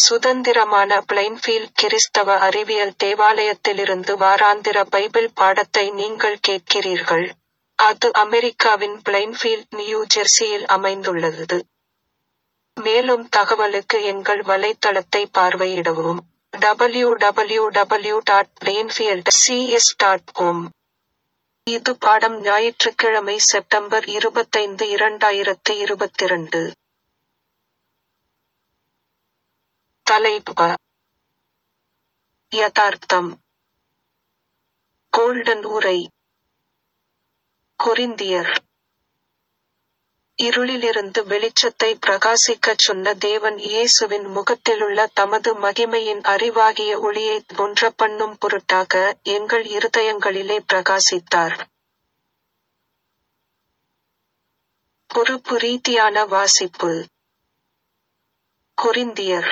சுதந்திரமான பிளைன்ஃபீல்ட் கிறிஸ்தவ அறிவியல் தேவாலயத்திலிருந்து வாராந்திர பைபிள் பாடத்தை நீங்கள் கேட்கிறீர்கள். அது அமெரிக்காவின் பிளைன்ஃபீல்ட் நியூ ஜெர்சியில் அமைந்துள்ளது. மேலும் தகவலுக்கு எங்கள் வலைத்தளத்தை பார்வையிடவும். www.plainfieldcs.com இது பாடம் ஞாயிற்றுக்கிழமை செப்டம்பர் இருபத்தைந்து இரண்டாயிரத்து இருபத்திரண்டு. தலைப்பு யதார்த்தம் கோல்டன் உரை கொரிந்தியர் இருளிலிருந்து வெளிச்சத்தை பிரகாசிக்கச் சொன்ன தேவன் இயேசுவின் முகத்திலுள்ள தமது மகிமையின் அறிவாகிய ஒளியைத் தோன்றப்பண்ணும் பொருட்டாக எங்கள் இருதயங்களிலே பிரகாசித்தார். பொறுப்பு ரீதியான வாசிப்பு கொரிந்தியர்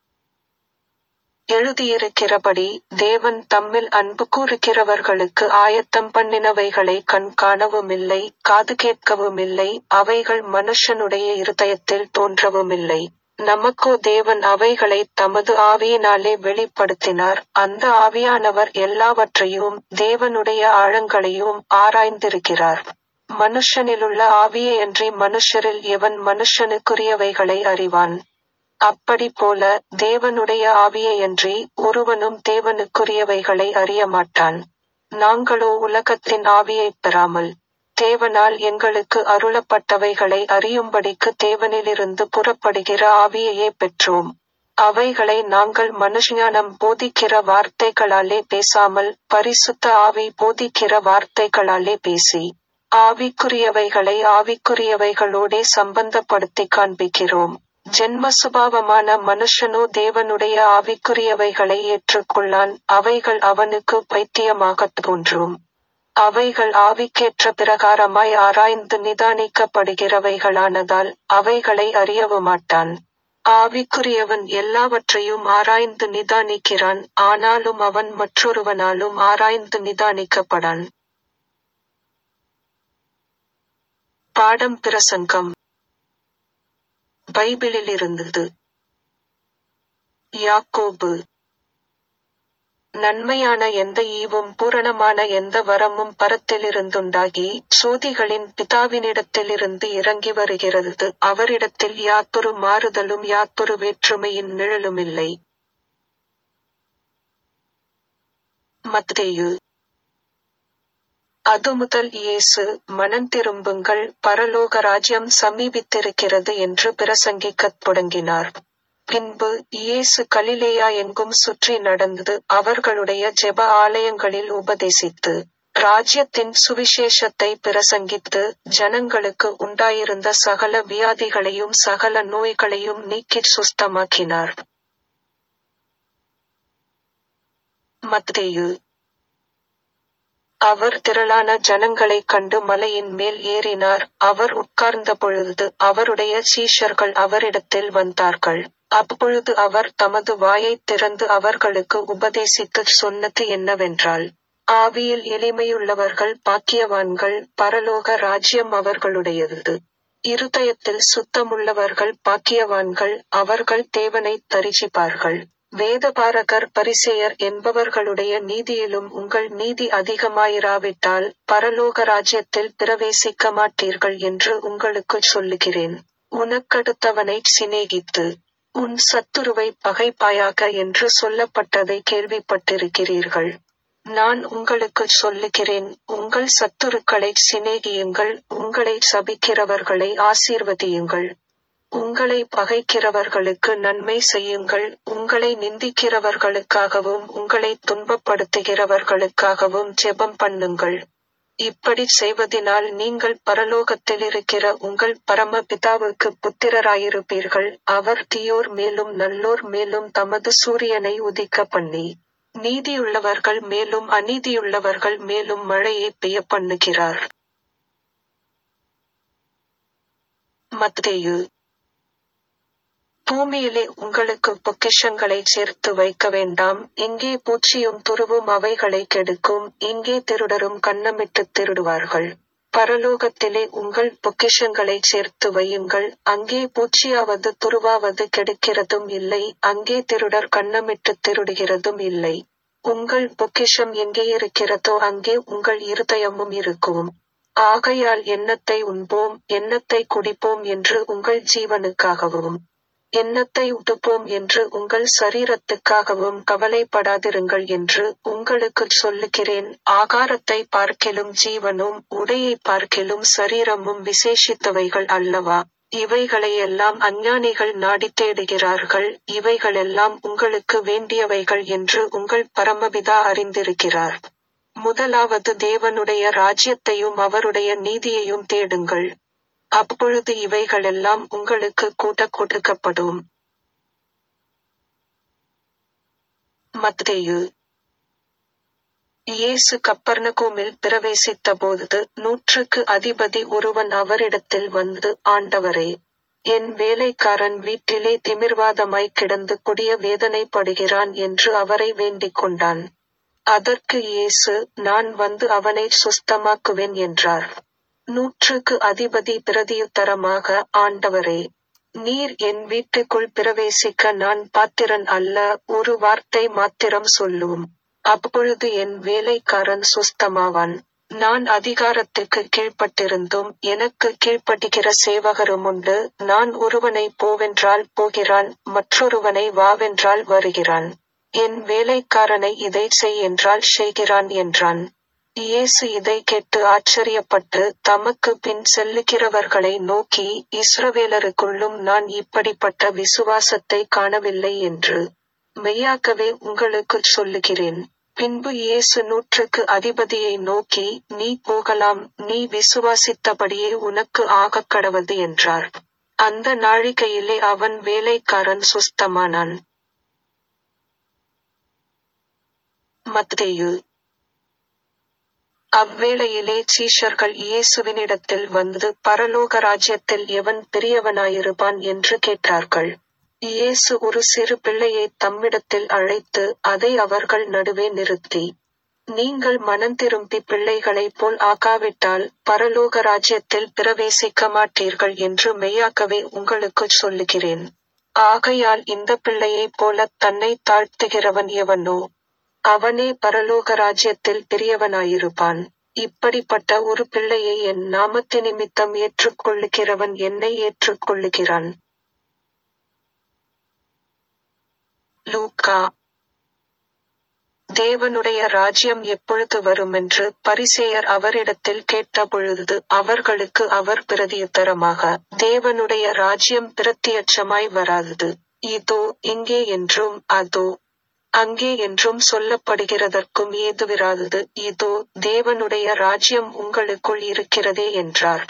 எழுதியிருக்கிறபடி தேவன் தம்மில் அன்பு கூருகிறவர்களுக்கு ஆயத்தம் பண்ணினவைகளை கண் காணவுமில்லை காது கேட்கவுமில்லை அவைகள் மனுஷனுடைய இருதயத்தில் தோன்றவுமில்லை. நமக்கோ தேவன் அவைகளைத் தமது ஆவியினாலே வெளிப்படுத்தினார் அந்த ஆவியானவர் எல்லாவற்றையும் தேவனுடைய ஆழங்களையும் ஆராய்ந்திருக்கிறார். மனுஷனிலுள்ள ஆவியையன்றி மனுஷரில் எவன் மனுஷனுக்குரியவைகளை அறிவான்? அப்படிப்போல தேவனுடைய ஆவியையன்றி ஒருவனும் தேவனுக்குரியவைகளை அறியமாட்டான். நாங்களோ உலகத்தின் ஆவியைப் பெறாமல் தேவனால் எங்களுக்கு அருளப்பட்டவைகளை அறியும்படிக்கு தேவனிலிருந்து புறப்படுகிற ஆவியையே பெற்றோம். அவைகளை நாங்கள் மனுஷஞானம் போதிக்கிற வார்த்தைகளாலே பேசாமல் பரிசுத்த ஆவி போதிக்கிற வார்த்தைகளாலே பேசி ஆவிக்குரியவைகளை ஆவிக்குரியவைகளோடே சம்பந்தப்படுத்திக் காண்பிக்கிறோம். ஜென்ம சுபாவமான மனுஷனோ தேவனுடைய ஆவிக்குரியவைகளை ஏற்றுக்கொள்ளான் அவைகள் அவனுக்கு பைத்தியமாகத் தோன்றும். அவைகள் ஆவிக்கேற்ற பிரகாரமாய் ஆராய்ந்து நிதானிக்கப்படுகிறவைகளானதால் அவைகளை அறியவுமாட்டான். ஆவிக்குரியவன் எல்லாவற்றையும் ஆராய்ந்து நிதானிக்கிறான் ஆனாலும் அவன் மற்றொருவனாலும் ஆராய்ந்து நிதானிக்கப்படான். பாடம் பிரசங்கம் பைபிளிலிருந்தது யாக்கோபு நன்மையான எந்த ஈவும் பூரணமான எந்த வரமும் பரத்திலிருந்துண்டாகி சோதிகளின் பிதாவினிடத்திலிருந்து இறங்கி வருகிறது அவரிடத்தில் யாதொரு மாறுதலும் யாதொரு வேற்றுமையின் நிழலுமில்லை. மத்தேயு அதுமுதல் இயேசு மனந்திரும்புங்கள் பரலோக ராஜ்யம் சமீபித்திருக்கிறது என்று பிரசங்கிக்கத் தொடங்கினார். பின்பு இயேசு கலிலேயா எங்கும் சுற்றி நடந்து அவர்களுடைய ஜெப ஆலயங்களில் உபதேசித்து ராஜ்யத்தின் சுவிசேஷத்தை பிரசங்கித்து ஜனங்களுக்கு உண்டாயிருந்த சகல வியாதிகளையும் சகல நோய்களையும் நீக்கிச் சுஸ்தமாக்கினார். மத்தேயு அவர் திரளான ஜனங்களைக் கண்டு மலையின் மேல் ஏறினார் அவர் உட்கார்ந்தபொழுது அவருடைய சீஷர்கள் அவரிடத்தில் வந்தார்கள். அப்பொழுது அவர் தமது வாயைத் திறந்து அவர்களுக்கு உபதேசித்துச் சொன்னது என்னவென்றால் ஆவியில் எளிமையுள்ளவர்கள் பாக்கியவான்கள் பரலோக ராஜ்யம் அவர்களுடையது. இருதயத்தில் சுத்தமுள்ளவர்கள் பாக்கியவான்கள் அவர்கள் தேவனைத் தரிசிப்பார்கள். வேதபாரகர் பரிசேயர் என்பவர்களுடைய நீதியிலும் உங்கள் நீதி அதிகமாயிராவிட்டால் பரலோக ராஜ்யத்தில் பிரவேசிக்க மாட்டீர்கள் என்று உங்களுக்குச் சொல்லுகிறேன். உனக்கடுத்தவனைச் சிநேகித்து உன் சத்துருவைப் பகைப்பாயாக என்று சொல்லப்பட்டதை கேள்விப்பட்டிருக்கிறீர்கள். நான் உங்களுக்குச் சொல்லுகிறேன் உங்கள் சத்துருக்களைச் சிநேகியுங்கள் உங்களைச் சபிக்கிறவர்களை ஆசீர்வதியுங்கள். உங்களை பகைக்கிறவர்களுக்கு நன்மை செய்யுங்கள் உங்களை நிந்திக்கிறவர்களுக்காகவும் உங்களைத் துன்பப்படுத்துகிறவர்களுக்காகவும் ஜெபம் பண்ணுங்கள். இப்படிச் செய்வதினால் நீங்கள் பரலோகத்திலிருக்கிற உங்கள் பரம பிதாவுக்குப் புத்திரராயிருப்பீர்கள் அவர் தீயோர் மேலும் நல்லோர் மேலும் தமது சூரியனை உதிக்கப் பண்ணி நீதியுள்ளவர்கள் மேலும் அநீதியுள்ளவர்கள் மேலும் மழையைப் பெய்யப்பண்ணுகிறார். மத்தேயு பூமியிலே உங்களுக்குப் பொக்கிஷங்களைச் சேர்த்து வைக்க வேண்டாம் இங்கே பூச்சியும் துருவும் அவைகளைக் கெடுக்கும் இங்கே திருடரும் கன்னமிட்டுத் திருடுவார்கள். பரலோகத்திலே உங்கள் பொக்கிஷங்களைச் சேர்த்து வையுங்கள் அங்கே பூச்சியாவது துருவாவது கெடுக்கிறதும் இல்லை அங்கே திருடர் கன்னமிட்டுத் திருடுகிறதும் இல்லை உங்கள் பொக்கிஷம் எங்கே இருக்கிறதோ அங்கே உங்கள் இருதயமும் இருக்கும் ஆகையால் எண்ணத்தை உண்போம் எண்ணத்தை குடிப்போம் என்று உங்கள் ஜீவனுக்காகவும் எண்ணத்தை உடுப்போம் என்று உங்கள் சரீரத்துக்காகவும் கவலைப்படாதிருங்கள் என்று உங்களுக்குச் சொல்லுகிறேன் ஆகாரத்தை பார்க்கிலும் ஜீவனும் உடையை பார்க்கிலும் சரீரமும் விசேஷித்தவைகள் அல்லவா இவைகளையெல்லாம் அஞ்ஞானிகள் நாடித் தேடுகிறார்கள் இவைகளெல்லாம் உங்களுக்கு வேண்டியவைகள் என்று உங்கள் பரமபிதா அறிந்திருக்கிறார் முதலாவது தேவனுடைய ராஜ்யத்தையும் அவருடைய நீதியையும் தேடுங்கள் அப்பொழுது இவைகளெல்லாம் உங்களுக்கு கூட கொடுக்கப்படும் மத்தேயு இயேசு கப்பர்னகூமில் பிரவேசித்தபோது நூற்றுக்கு அதிபதி ஒருவன் அவரிடத்தில் வந்து ஆண்டவரே என் வேலைக்காரன் வீட்டிலே திமிர்வாதமாய் கிடந்து கொடிய வேதனைப்படுகிறான் என்று அவரை வேண்டிக் கொண்டான் அதற்கு இயேசு நான் வந்து அவனை சுஸ்தமாக்குவேன் என்றார் நூற்றுக்கு அதிபதி பிரதியுத்தரமாக ஆண்டவரே நீர் என் வீட்டுக்குள் பிரவேசிக்க நான் பாத்திரன் அல்ல ஒரு வார்த்தை மாத்திரம் சொல்லும் அப்பொழுது என் வேலைக்காரன் சுஸ்தமாவான் நான் அதிகாரத்துக்கு கீழ்ப்பட்டிருந்தும் எனக்கு கீழ்ப்படுகிற சேவகரும் உண்டு நான் ஒருவனை போவென்றால் போகிறான் மற்றொருவனை வாவென்றால் வருகிறான் என் வேலைக்காரனை இதை செய் என்றால் செய்கிறான் என்றான் இயேசு இதை கேட்டு ஆச்சரியப்பட்டு தமக்கு பின் செல்லுகிறவர்களை நோக்கி இஸ்ரவேலருக்குள்ளும் நான் இப்படிப்பட்ட விசுவாசத்தை காணவில்லை என்று மெய்யாகவே உங்களுக்குச் சொல்லுகிறேன் பின்பு இயேசு நூற்றுக்கு அதிபதியை நோக்கி நீ போகலாம் நீ விசுவாசித்தபடியே உனக்கு ஆகக் கடவது என்றார் அந்த நாழிகையிலே அவன் வேலைக்காரன் சுஸ்தமானான் மத்தேயு அவ்வேளையிலே சீஷர்கள் இயேசுவினிடத்தில் வந்து பரலோக ராஜ்யத்தில் எவன் பெரியவனாயிருப்பான் என்று கேட்டார்கள் இயேசு ஒரு சிறு பிள்ளையை தம்மிடத்தில் அழைத்து அதை அவர்கள் நடுவே நிறுத்தி நீங்கள் மனந்திரும்பி பிள்ளைகளைப் போல் ஆக்காவிட்டால் பரலோக ராஜ்யத்தில் பிரவேசிக்க மாட்டீர்கள் என்று மெய்யாகவே உங்களுக்குச் சொல்லுகிறேன் ஆகையால் இந்த பிள்ளையைப் போலத் தன்னை தாழ்த்துகிறவன் எவனோ அவனே பரலோக ராஜ்யத்தில் பெரியவனாயிருப்பான் இப்படிப்பட்ட ஒரு பிள்ளையை என் நாமத்து நிமித்தம் ஏற்றுக்கொள்ளுகிறவன் என்னை ஏற்றுக்கொள்ளுகிறான் லூக்கா தேவனுடைய ராஜ்யம் எப்பொழுது வருமென்று பரிசேயர் அவரிடத்தில் கேட்டபொழுது அவர்களுக்கு அவர் பிரதியுத்தரமாக தேவனுடைய ராஜ்யம் பிரத்தியட்சமாய் வராதது இதோ இங்கே என்றும் அதோ அங்கே என்றும் சொல்லப்படுகிறதற்கும் ஏதுவிராதது இதோ தேவனுடைய ராஜ்யம் உங்களுக்குள் இருக்கிறதே என்றார்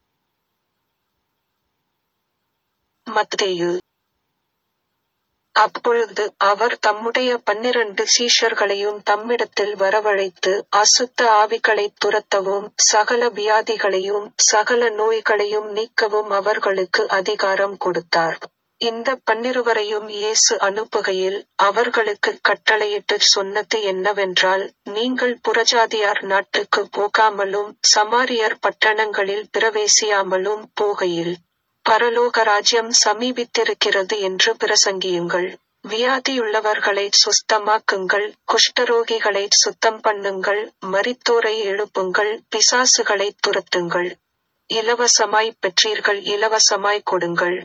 மத்தேயு அப்பொழுது அவர் தம்முடைய பன்னிரண்டு சீஷர்களையும் தம்மிடத்தில் வரவழைத்து அசுத்த ஆவிகளைத் துரத்தவும் சகல வியாதிகளையும் சகல நோய்களையும் நீக்கவும் அவர்களுக்கு அதிகாரம் கொடுத்தார் இந்த பன்னிருவரையும் இயேசு அனுப்புகையில் அவர்களுக்கு கட்டளையிட்டுச் சொன்னது என்னவென்றால் நீங்கள் புறஜாதியார் நாட்டுக்கு போகாமலும் சமாரியர் பட்டணங்களில் பிரவேசியாமலும் போகையில் பரலோக ராஜ்யம் சமீபித்திருக்கிறது என்று பிரசங்கியுங்கள் வியாதியுள்ளவர்களை சுஸ்தமாக்குங்கள் குஷ்டரோகிகளை சுத்தம் பண்ணுங்கள் மரித்தோரை எழுப்புங்கள் பிசாசுகளை துரத்துங்கள் இலவசமாய் பெற்றீர்கள் இலவசமாய் கொடுங்கள்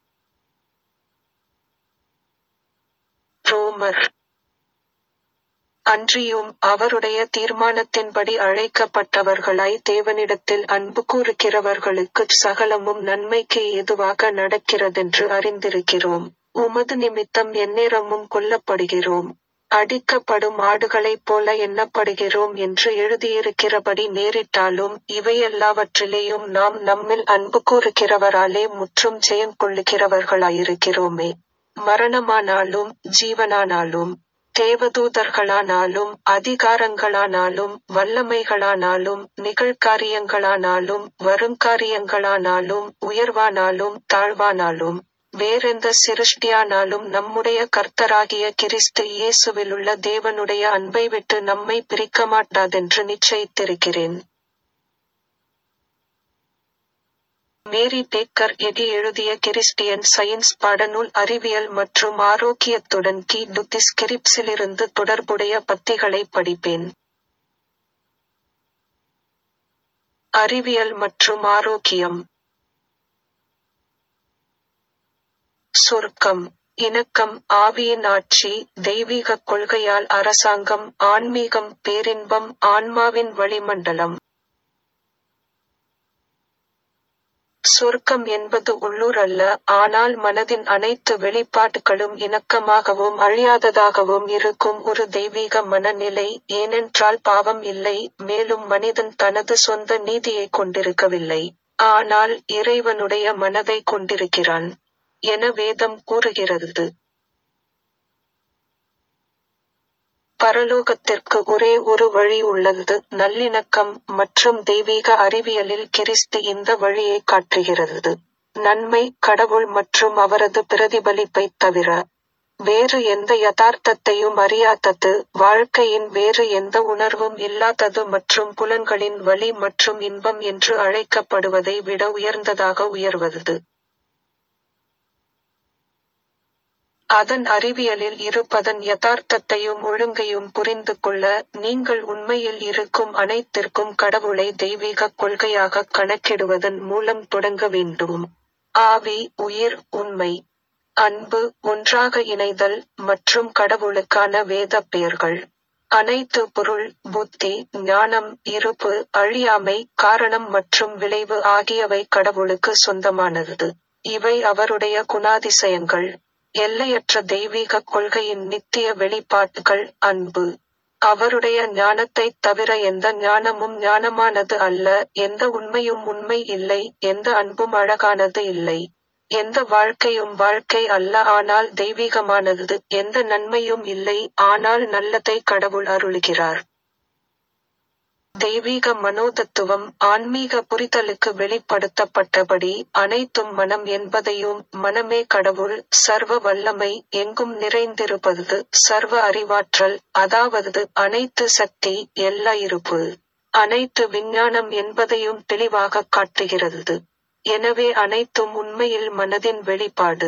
ரோமர் அன்றியும் அவருடைய தீர்மானத்தின்படி அழைக்கப்பட்டவர்களாய் தேவனிடத்தில் அன்பு கூறுகிறவர்களுக்கு சகலமும் நன்மைக்கு ஏதுவாக நடக்கிறதென்று அறிந்திருக்கிறோம் உமது நிமித்தம் எந்நேரமும் கொல்லப்படுகிறோம் அடிக்கப்படும் ஆடுகளைப் போல எண்ணப்படுகிறோம் என்று எழுதியிருக்கிறபடி நேரிட்டாலும் இவையெல்லாவற்றிலேயும் நாம் நம்மில் அன்பு கூறுகிறவராலே முற்றும் ஜெயம் கொள்ளுகிறவர்களாயிருக்கிறோமே மரணமானாலும் ஜீவனானாலும் தேவதூதர்களானாலும் அதிகாரங்களானாலும் வல்லமைகளானாலும் நிகழ்காரியங்களானாலும் வருங்காரியங்களானாலும் உயர்வானாலும் தாழ்வானாலும் வேறெந்த சிருஷ்டியானாலும் நம்முடைய கர்த்தராகிய கிறிஸ்து இயேசுவிலுள்ள தேவனுடைய அன்பை விட்டு நம்மை பிரிக்க மாட்டாதென்று நிச்சயித்திருக்கிறேன் மேரி பேக்கர் எடி எழுதிய கிறிஸ்டியன் சயின்ஸ் பாடநூல் அறிவியல் மற்றும் ஆரோக்கியத்துடன் கி டுத்திஸ்கிரிப்ஸிலிருந்து தொடர்புடைய பத்திகளை படிப்பேன். அறிவியல் மற்றும் ஆரோக்கியம் சுருக்கம் இணக்கம் ஆவியின் ஆட்சி தெய்வீகக் கொள்கையால் அரசாங்கம் ஆன்மீகம் பேரின்பம் ஆன்மாவின் வளிமண்டலம் சொர்க்கம் என்பது உள்ளூர் அல்ல ஆனால் மனதின் அனைத்து வெளிப்பாடுகளும் இணக்கமாகவும் அழியாததாகவும் இருக்கும் ஒரு தெய்வீக மனநிலை ஏனென்றால் பாவம் இல்லை மேலும் மனிதன் தனது சொந்த நீதியைக் கொண்டிருக்கவில்லை ஆனால் இறைவனுடைய மனதை கொண்டிருக்கிறான் என வேதம் கூறுகிறது பரலோகத்திற்கு ஒரே ஒரு வழி உள்ளது நல்லிணக்கம் மற்றும் தெய்வீக அறிவியலில் கிறிஸ்து இந்த வழியை காட்டுகிறது நன்மை கடவுள் மற்றும் அவரது பிரதிபலிப்பைத் தவிர வேறு எந்த யதார்த்தத்தையும் அறியாதது வாழ்க்கையின் வேறு எந்த உணர்வும் இல்லாதது மற்றும் புலன்களின் வழி மற்றும் இன்பம் என்று அழைக்கப்படுவதை விட உயர்ந்ததாக உயர்வது அதன் அறிவியலில் இருப்பதன் யதார்த்தத்தையும் ஒழுங்கையும் புரிந்து கொள்ள நீங்கள் உண்மையில் இருக்கும் அனைத்திற்கும் கடவுளை தெய்வீகக் கொள்கையாக கணக்கிடுவதன் மூலம் தொடங்க வேண்டும் ஆவி உயிர் உண்மை அன்பு ஒன்றாக இணைதல் மற்றும் கடவுளுக்கான வேத பெயர்கள் அனைத்து பொருள் புத்தி ஞானம் இருப்பு அழியாமை காரணம் மற்றும் விளைவு ஆகியவை கடவுளுக்கு சொந்தமானது இவை அவருடைய குணாதிசயங்கள் எல்லையற்ற தெய்வீக கொள்கையின் நித்திய வெளிப்பாட்டுகள் அன்பு அவருடைய ஞானத்தைத் தவிர எந்த ஞானமும் ஞானமானது அல்ல எந்த உண்மையும் உண்மை இல்லை எந்த அன்பும் அழகானது இல்லை எந்த வாழ்க்கையும் வாழ்க்கை அல்ல ஆனால் தெய்வீகமானது எந்த நன்மையும் இல்லை ஆனால் நல்லதை கடவுள் அருளுகிறார் தெய்வீக மனோதத்துவம் ஆன்மீக புரிதலுக்கு வெளிப்படுத்தப்பட்டபடி அனைத்தும் மனம் என்பதையும் மனமே கடவுள் சர்வ வல்லமை எங்கும் நிறைந்திருப்பது சர்வ அறிவாற்றல் அதாவது அனைத்து சக்தி எல்லா இருப்பு அனைத்து விஞ்ஞானம் என்பதையும் தெளிவாக காட்டுகிறது எனவே அனைத்தும் உண்மையில் மனதின் வெளிப்பாடு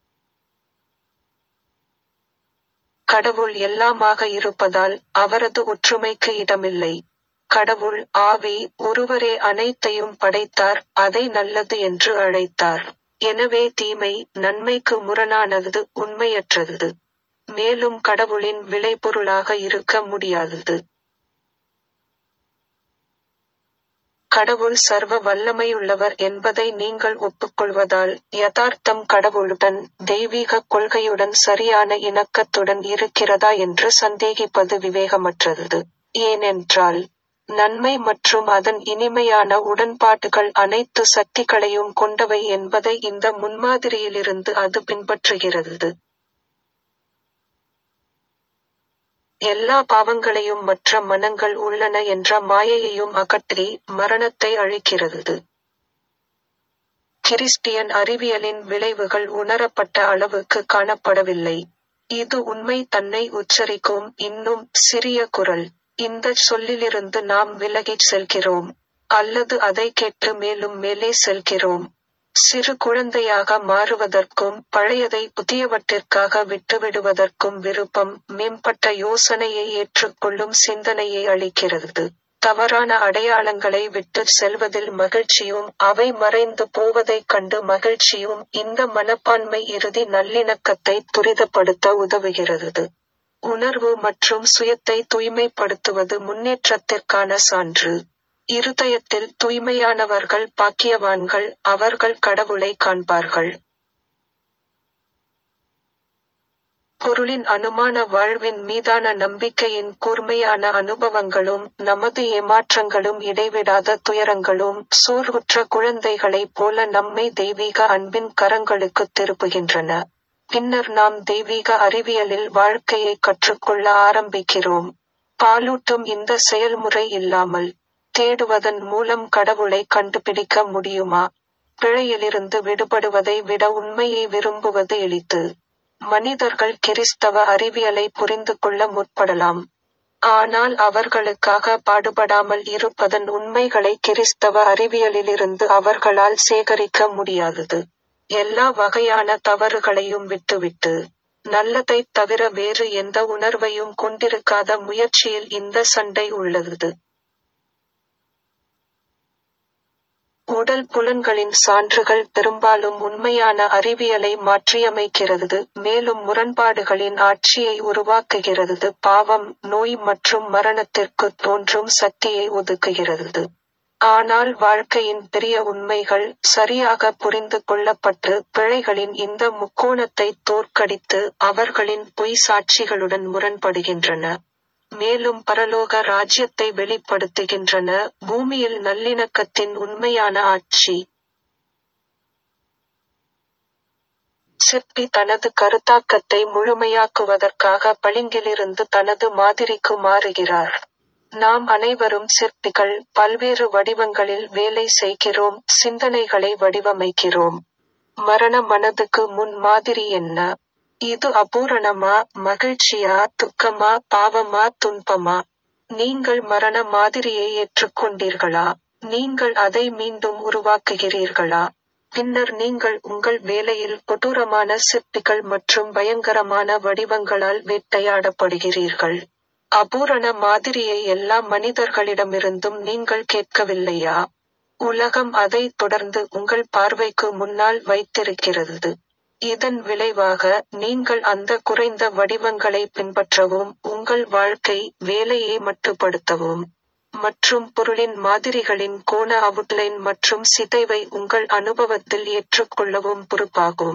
கடவுள் எல்லாமாக இருப்பதால் அவரது ஒற்றுமைக்கு இடமில்லை கடவுள் ஆவி ஒருவரே அனைத்தையும் படைத்தார் அதை நல்லது என்று அழைத்தார் எனவே தீமை நன்மைக்கு முரணானது உண்மையற்றது மேலும் கடவுளின் விளைபொருளாக இருக்க முடியாதது கடவுள் சர்வ வல்லமையுள்ளவர் என்பதை நீங்கள் ஒப்புக்கொள்வதால் யதார்த்தம் கடவுளுடன் தெய்வீக கொள்கையுடன் சரியான இணக்கத்துடன் இருக்கிறதா என்று சந்தேகிப்பது விவேகமற்றது ஏனென்றால் நன்மை மற்றும் அதன் இனிமையான உடன்பாட்டுகள் அனைத்து சக்திகளையும் கொண்டவை என்பதை இந்த முன்மாதிரியிலிருந்து அது பின்பற்றுகிறது எல்லா பாவங்களையும் மற்ற மனங்கள் உள்ளன என்ற மாயையையும் அகற்றி மரணத்தை அழிக்கிறது கிறிஸ்டியன் அறிவியலின் விளைவுகள் உணரப்பட்ட அளவுக்கு காணப்படவில்லை இது உண்மை தன்னை உச்சரிக்கும் இன்னும் சிறிய குரல் இந்த சொல்லிலிருந்து நாம் விலகிச் செல்கிறோம் அல்லது அதை கேட்டு மேலும் மேலே செல்கிறோம் சிறு குழந்தையாக மாறுவதற்கும் பழையதை புதியவற்றிற்காக விட்டுவிடுவதற்கும் விருப்பம் மேம்பட்ட யோசனையை ஏற்றுக்கொள்ளும் சிந்தனையை அளிக்கிறது தவறான அடையாளங்களை விட்டு செல்வதில் மகிழ்ச்சியும் அவை மறைந்து போவதைக் கண்டு மகிழ்ச்சியும் இந்த மனப்பான்மை இறுதி நல்லிணக்கத்தை துரிதப்படுத்த உதவுகிறது உணர்வு மற்றும் சுயத்தை தூய்மைப்படுத்துவது முன்னேற்றத்திற்கான சான்று இருதயத்தில் தூய்மையானவர்கள் பாக்கியவான்கள் அவர்கள் கடவுளை காண்பார்கள் பொருளின் அனுமான வாழ்வின் மீதான நம்பிக்கையின் கூர்மையான அனுபவங்களும் நமது ஏமாற்றங்களும் இடைவிடாத துயரங்களும் சோர்வுற்ற குழந்தைகளைப் போல நம்மை தெய்வீக அன்பின் கரங்களுக்கு திருப்புகின்றன பின்னர் நாம் தெய்வீக அறிவியலில் வாழ்க்கையை கற்றுக்கொள்ள ஆரம்பிக்கிறோம் பாலூட்டும் இந்த செயல்முறை இல்லாமல் தேடுவதன் மூலம் கடவுளை கண்டுபிடிக்க முடியுமா பிழையிலிருந்து விடுபடுவதை விட உண்மையை விரும்புவது எளிது மனிதர்கள் கிறிஸ்தவ அறிவியலை புரிந்து கொள்ள முற்படலாம் ஆனால் அவர்களுக்காக பாடுபடாமல் இருப்பதன் உண்மைகளை கிறிஸ்தவ அறிவியலிலிருந்து அவர்களால் சேகரிக்க முடியாதது. எல்லா வகையான தவறுகளையும் விட்டுவிட்டு, நல்லதைத் தவிர வேறு எந்த உணர்வையும் கொண்டிருக்காத முயற்சியில் இந்த சண்டை உள்ளது. உடல் புலன்களின் சான்றுகள் பெரும்பாலும் உண்மையான அறிவியலை மாற்றியமைக்கிறது மேலும் முரண்பாடுகளின் ஆட்சியை உருவாக்குகிறது பாவம் நோய் மற்றும் மரணத்திற்குத் தோன்றும் சக்தியை ஒதுக்குகிறது. ஆனால் வாழ்க்கையின் பெரிய உண்மைகள் சரியாக புரிந்து கொள்ளப்பட்டு பிழைகளின் இந்த முக்கோணத்தைத் தோற்கடித்து அவர்களின் பொய் சாட்சிகளுடன் முரண்படுகின்றன. மேலும் பரலோக ராஜ்யத்தை வெளிப்படுத்துகின்றன பூமியில் நல்லிணக்கத்தின் உண்மையான ஆட்சி. சிற்பி தனது கருத்தாக்கத்தை முழுமையாக்குவதற்காக பளிங்கிலிருந்து தனது மாதிரிக்கு மாறுகிறார். நாம் அனைவரும் சிற்பிகள் பல்வேறு வடிவங்களில் வேலை செய்கிறோம் சிந்தனைகளை வடிவமைக்கிறோம். மரண மனதுக்கு முன் மாதிரி என்ன? இது அபூரணமா மகிழ்ச்சியா துக்கமா பாவமா துன்பமா? நீங்கள் மரண மாதிரியை ஏற்றுக்கொண்டீர்களா? நீங்கள் அதை மீண்டும் உருவாக்குகிறீர்களா? பின்னர் நீங்கள் உங்கள் வேலையில் கொடூரமான சிற்பிகள் மற்றும் பயங்கரமான வடிவங்களால் வேட்டையாடப்படுகிறீர்கள். அபூரண மாதிரியை எல்லா மனிதர்களிடமிருந்தும் நீங்கள் கேட்கவில்லையா? உலகம் அதை தொடர்ந்து உங்கள் பார்வைக்கு முன்னால் வைத்திருக்கிறது. இதன் விளைவாக நீங்கள் அந்த குறைந்த வடிவங்களை பின்பற்றவும் உங்கள் வாழ்க்கை வேலையை மட்டுப்படுத்தவும் மற்றும் பொருளின் மாதிரிகளின் கோண அவுட்லைன் மற்றும் சிதைவை உங்கள் அனுபவத்தில் ஏற்றுக்கொள்ளவும் பொறுப்பாகும்.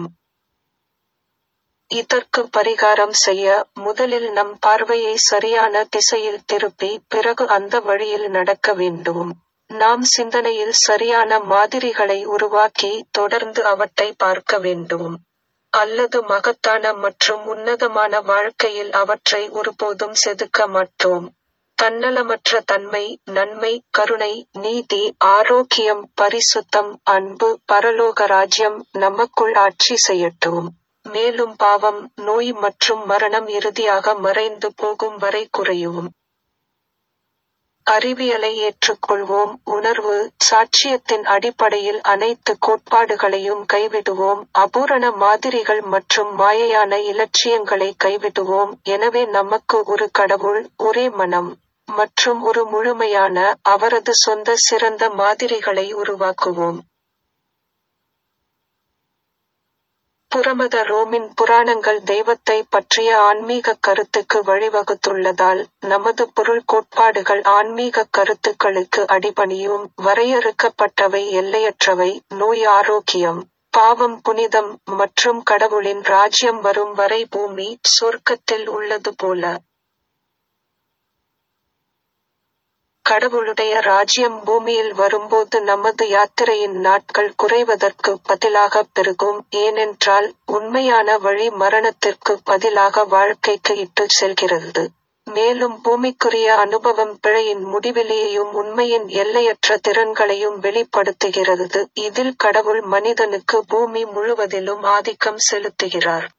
இதற்கு பரிகாரம் செய்ய முதலில் நம் பார்வையை சரியான திசையில் திருப்பி பிறகு அந்த வழியில் நடக்க வேண்டும். நாம் சிந்தனையில் சரியான மாதிரிகளை உருவாக்கி தொடர்ந்து அவற்றை பார்க்க வேண்டும். அல்லது மகத்தான மற்றும் உன்னதமான வாழ்க்கையில் அவற்றை ஒருபோதும் செதுக்க மாட்டோம். தன்னலமற்ற தன்மை நன்மை கருணை நீதி ஆரோக்கியம் பரிசுத்தம் அன்பு பரலோக ராஜ்யம் நமக்குள் ஆட்சி செய்யட்டும். மேலும் பாவம் நோய் மற்றும் மரணம் இறுதியாக மறைந்து போகும் வரை குறையும். அறிவியலை ஏற்றுக்கொள்வோம் உணர்வு சாட்சியத்தின் அடிப்படையில் அனைத்து கோட்பாடுகளையும் கைவிடுவோம் அபூரண மாதிரிகள் மற்றும் மாயையான இலட்சியங்களை கைவிடுவோம் எனவே நமக்கு ஒரு கடவுள் ஒரே மனம் மற்றும் ஒரு முழுமையான அவரது சொந்த சிறந்த மாதிரிகளை உருவாக்குவோம். புறமத ரோமின் புராணங்கள் தெய்வத்தை பற்றிய ஆன்மீகக் கருத்துக்கு வழிவகுத்துள்ளதால் நமது பொருள் கோட்பாடுகள் ஆன்மீகக் கருத்துக்களுக்கு அடிபணியும் வரையறுக்கப்பட்டவை எல்லையற்றவை நோய் ஆரோக்கியம் பாவம் புனிதம் மற்றும் கடவுளின் ராஜ்யம் வரும் வரை பூமி சொர்க்கத்தில் உள்ளது போல. கடவுளுடைய ராஜ்யம் பூமியில் வரும்போது நமது யாத்திரையின் நாட்கள் குறைவதற்கு பதிலாகப் பெருகும் ஏனென்றால் உண்மையான வழி மரணத்திற்கு பதிலாக வாழ்க்கைக்கு இட்டுச் செல்கிறது. மேலும் பூமிக்குரிய அனுபவம் பிழையின் முடிவிலியையும் உண்மையின் எல்லையற்ற திறன்களையும் வெளிப்படுத்துகிறது இதில் கடவுள் மனிதனுக்கு பூமி முழுவதிலும் ஆதிக்கம் செலுத்துகிறார்.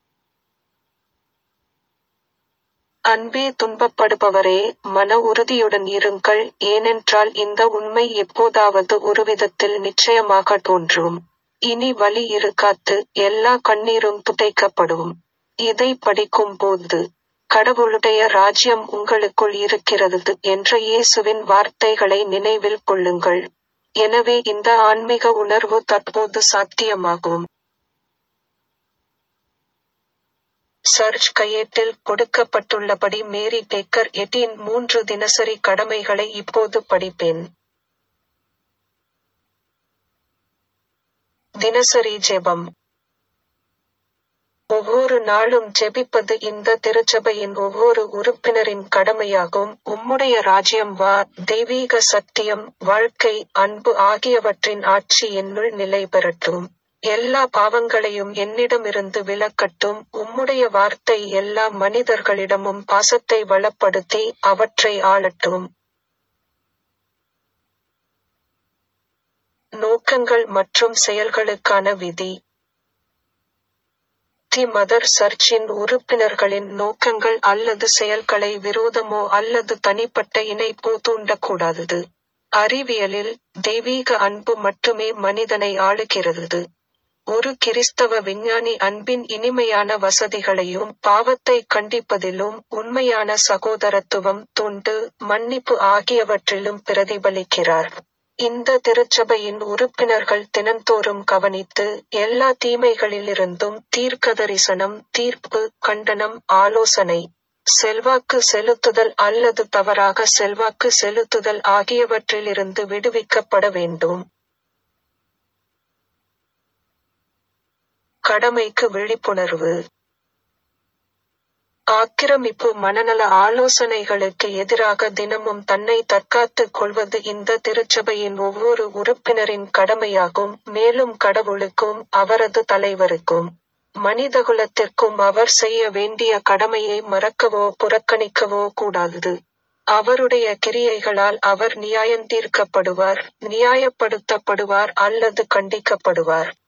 அன்பே துன்பப்படுபவரே மன உறுதியுடன் இருங்கள் ஏனென்றால் இந்த உண்மை எப்போதாவது ஒருவிதத்தில் நிச்சயமாக தோன்றும். இனி வலி இருக்காது எல்லா கண்ணீரும் துடைக்கப்படும். இதை படிக்கும் போது கடவுளுடைய ராஜ்யம் உங்களுக்குள் இருக்கிறது என்ற இயேசுவின் வார்த்தைகளை நினைவில் கொள்ளுங்கள். எனவே இந்த ஆன்மீக உணர்வு தற்போது சாத்தியமாகும். சர்ச் கையேட்டில் கொடுக்கப்பட்டுள்ளபடி மேரி பேக்கர் எட்டின் மூன்று தினசரி கடமைகளை இப்போது படிப்பேன். தினசரி ஜெபம் ஒவ்வொரு நாளும் ஜெபிப்பது இந்த திருச்சபையின் ஒவ்வொரு உறுப்பினரின் கடமையாகும் உம்முடைய ராஜ்யம் வா தெய்வீக சத்தியம் வாழ்க்கை அன்பு ஆகியவற்றின் ஆட்சி என்னுள் நிலை பெறட்டும். எல்லா பாவங்களையும் என்னிடமிருந்து விலக்கட்டும் உம்முடைய வார்த்தை எல்லா மனிதர்களிடமும் பாசத்தை வளப்படுத்தி அவற்றை ஆளட்டும். நோக்கங்கள் மற்றும் செயல்களுக்கான விதி டிரினிட்டி மதர் சர்ச்சின் உறுப்பினர்களின் நோக்கங்கள் அல்லது செயல்களை விரோதமோ அல்லது தனிப்பட்ட இணைப்போ தூண்டக்கூடாதது. அறிவியலில், தெய்வீக அன்பு மட்டுமே மனிதனை ஆளுகிறது. ஒரு கிறிஸ்தவ விஞ்ஞானி அன்பின் இனிமையான வசதிகளையும் பாவத்தைக் கண்டிப்பதிலும் உண்மையான சகோதரத்துவம் தொண்டு மன்னிப்பு ஆகியவற்றிலும் பிரதிபலிக்கிறார். இந்த திருச்சபையின் உறுப்பினர்கள் தினந்தோறும் கவனித்து, எல்லா தீமைகளிலிருந்தும் தீர்க்கதரிசனம் தீர்ப்பு கண்டனம் ஆலோசனை செல்வாக்கு செலுத்துதல் அல்லது தவறாக செல்வாக்கு செலுத்துதல் ஆகியவற்றிலிருந்து விடுவிக்கப்பட வேண்டும். கடமைக்கு விழிப்புணர்வு ஆக்கிரமிப்பு மனநல ஆலோசனைகளுக்கு எதிராக தினமும் தன்னை தற்காத்துக் கொள்வது இந்த திருச்சபையின் ஒவ்வொரு உறுப்பினரின் கடமையாகும் மேலும் கடவுளுக்கும் அவரது தலைவருக்கும் மனிதகுலத்திற்கும் அவர் செய்ய வேண்டிய கடமையை மறக்கவோ புறக்கணிக்கவோ கூடாது. அவருடைய கிரியைகளால் அவர் நியாயந்தீர்க்கப்படுவார் நியாயப்படுத்தப்படுவார் அல்லது கண்டிக்கப்படுவார்.